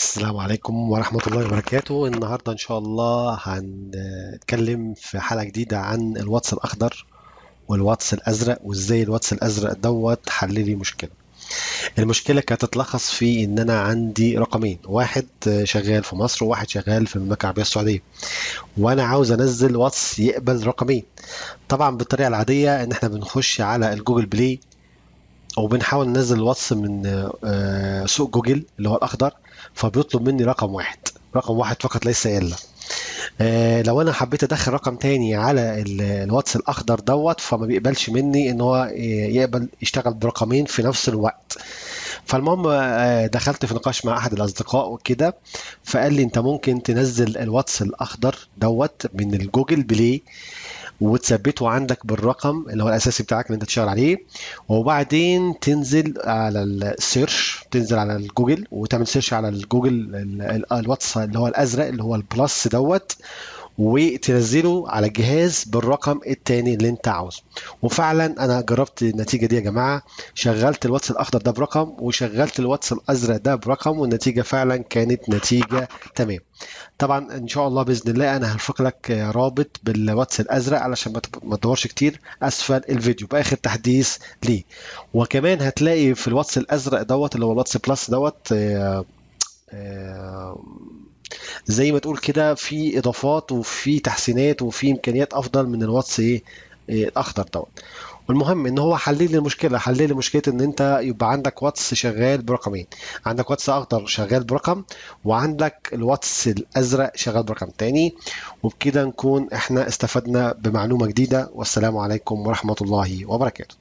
السلام عليكم ورحمة الله وبركاته النهاردة إن شاء الله هنتكلم في حلقة جديدة عن الواتس الأخضر والواتس الأزرق وإزاي الواتس الأزرق دوت حل لي مشكلة المشكلة كانت تتلخص في إن أنا عندي رقمين واحد شغال في مصر وواحد شغال في المملكة العربية السعودية وأنا عاوز أنزل واتس يقبل رقمين طبعا بالطريقة العادية إن إحنا بنخش على الجوجل بلاي وبنحاول ننزل الواتس من آه، سوق جوجل اللي هو الاخضر فبيطلب مني رقم واحد رقم واحد فقط ليس الا آه، لو انا حبيت ادخل رقم تاني على ال- الواتس الاخضر دوت فما بيقبلش مني ان هو يقبل يشتغل برقمين في نفس الوقت فالمهم آه، دخلت في نقاش مع احد الاصدقاء وكده فقال لي انت ممكن تنزل الواتس الاخضر دوت من الجوجل بلاي وتثبته عندك بالرقم اللي هو الاساسي بتاعك اللي انت تشتغل عليه وبعدين تنزل على السيرش تنزل على الجوجل وتعمل سيرش على الجوجل ال- ال- الواتس اللي هو الازرق اللي هو البلس دوت وتنزله على الجهاز بالرقم التاني اللي انت عاوزه وفعلا انا جربت النتيجه دي يا جماعه شغلت الواتس الاخضر ده برقم وشغلت الواتس الازرق ده برقم والنتيجه فعلا كانت نتيجه تمام طبعا ان شاء الله باذن الله انا هرفق لك رابط بالواتس الازرق علشان ما تب- ما تدورش كتير اسفل الفيديو باخر تحديث ليه وكمان هتلاقي في الواتس الازرق دوت اللي هو الواتس بلس دوت آه، آه، زي ما تقول كده في اضافات وفي تحسينات وفي امكانيات افضل من الواتس ايه إيه، الاخضر دوت والمهم ان هو حل لي المشكله حل لي مشكله ان انت يبقى عندك واتس شغال برقمين عندك واتس اخضر شغال برقم وعندك الواتس الازرق شغال برقم تاني وبكده نكون احنا استفدنا بمعلومه جديده والسلام عليكم ورحمه الله وبركاته